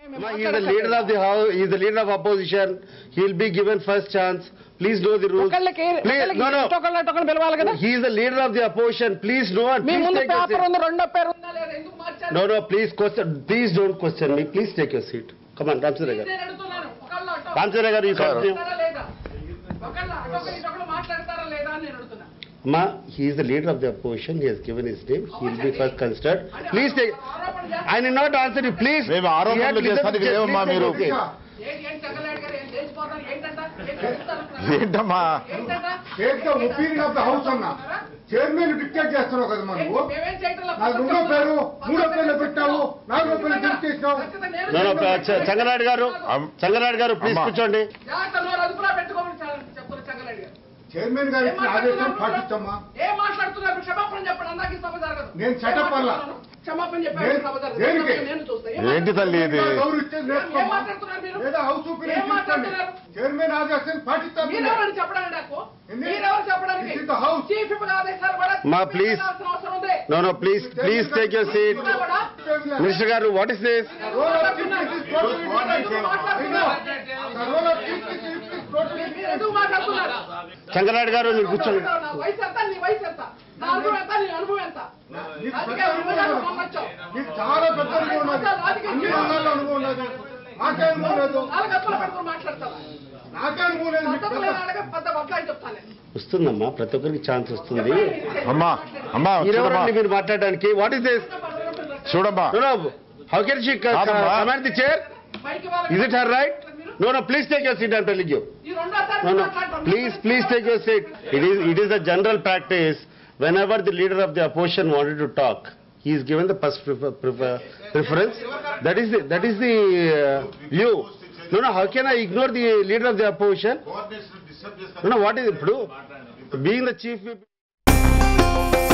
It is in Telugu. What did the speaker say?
Ma, he is the leader of the house, he is the leader of opposition. He will be given first chance. Please know the rules. ఒకళ్ళకి Please, ఒకళ్ళకి no, no. ఒకళ్ళ ఒకళ్ళని పిలవాలి కదా He is the leader of the opposition. Please know and మీ please ముందు take your పేపర్ seat. ఉంది రెండో పేరు ఉందా లేదా ఎందుకు మార్చారు No, no, please question, please don't question me. Please take your seat. Come on, Ramchandra garu. నేను అడుగుతున్నాను ఒకళ్ళ అటో- Ramchandra garu, you continue. మాట్లాడతారా లేదా ఒకళ్ళ అటొకరు ఇటొకరు మాట్లాడతారా లేదా అని నేను అడుగుతున్నా Ma, he is the leader of the opposition. He has given his name. He will be first considered. Please take. ఆరోపణ చేస్తారు. I need not answer you. Please. మేము ఆరోపణలు He had listened చేస్తానికి to- లేవమ్మా please take మీరు. your seat. ఏంటి ఏంటి చంద్రబాబు గారు ఏం లేచిపోతారు ఏంటంట ఏం చేస్తారు ఏంటమ్మా ఏంటంట take the opinion of the house అన్న చైర్మన్ డిక్టేట్ చేస్తున్నావు కదా ఏంటి? నువ్వు మేమేం చేయటం లేదు. నాకు రెండో పేరు మూడో పేర్లు పెట్టావు నాలుగో పేరు డిలీట్ చేసినావు ఖచ్చితంగా నేను No, no, Ch- చంగనాయుడు గారు అమ్- చంగనాయుడు గారు ప్లీజ్ అమ్మా. కూర్చోండి జాగ్రత్త నోరు అదుపులో పెట్టుకోమని చెప్తున్నారు చంద్రబాబు గారు చైర్మన్ గారు ఏం ఇచ్చిన ఆదేశం మాట్లాడుతున్నారు పాటిస్తామా ఏం మాట్లాడుతున్నారు క్షమాపణ చెప్పండి అందాక ఈ సభ జరగదు నేను setup అలా. క్షమాపణ చెప్పాను దేని- సభ జరగదు దేనికి? నేను చూస్తా ఏం ఏంటి తల్లి ఇది గౌరవిస్తే ఏం నేర్చుకోమా మాట్లాడుతున్నారు మీరు లేదా హౌస్ ఏం ఒపీనియన్ మాట్లాడుతున్నారు? చైర్మన్ ఆదేశం పాటిస్తాను మీరెవరని చెప్పడానికి నాకు ఎన్ని? మీరెవరు చెప్పడానికి This is the house. Chief whip ఆదేశాలు కూడా మా, మీకు please. వినాల్సిన అవసరం ఉంది no no please please take your seat ఉన్నా కూడా మినిస్టర్ గారు what is this role of chief minister total మాట్లాడుతున్నారు. Role of chief minister total మీరు ఎందుకు మాట్లాడుతున్నారు చంగనాయుడు గారు మీరు కూర్చోండి నా వయసు ఎంత నీ వయసు ఎంత నా అనుభవం ఎంత నీ అనుభవం ఎంత నీకు అందుకే పెద్ద అనుభవం విమర్శలు ఉన్నది. పంపించావు. నీకు చాలా పెద్ద అనుభవం ఉన్నది అన్ని రంగాల్లో అనుభవం ఉన్నది నాకే అనుభవం లేదు నాలుగు అప్పులు పెట్టుకుని మాట్లాడతావా నాకే అనుభవం లేదు నీకు పద్ధతులు పెద్ద అడగ పెద్ద బట్లాయి చెప్తాను నేను. వస్తుందమ్మా ప్రతి ఒక్కరికి ఛాన్స్ వస్తుంది అమ్మా అమ్మా చూడమ్మా మీరెవరండి మీరు మాట్లాడడానికి వాట్ ఇస్ దిస్ చూడమ్మా no no how can she కాదమ్మా. కమాండ్ ది చైర్ మైక్ వాళ్ళకి is it her right no no please take your seat I'm telling you ఈ రెండోసారి No, no. మాట్లాడతాను. Please, please take your seat. It is, it is a general practice. Whenever the leader of the opposition wanted to talk, he is given the first prefer, prefer, preference. That is the, that is the uh, view. No, no, how can I ignore the leader of the opposition? No, no, what is, ఇప్పుడు being the chief whip-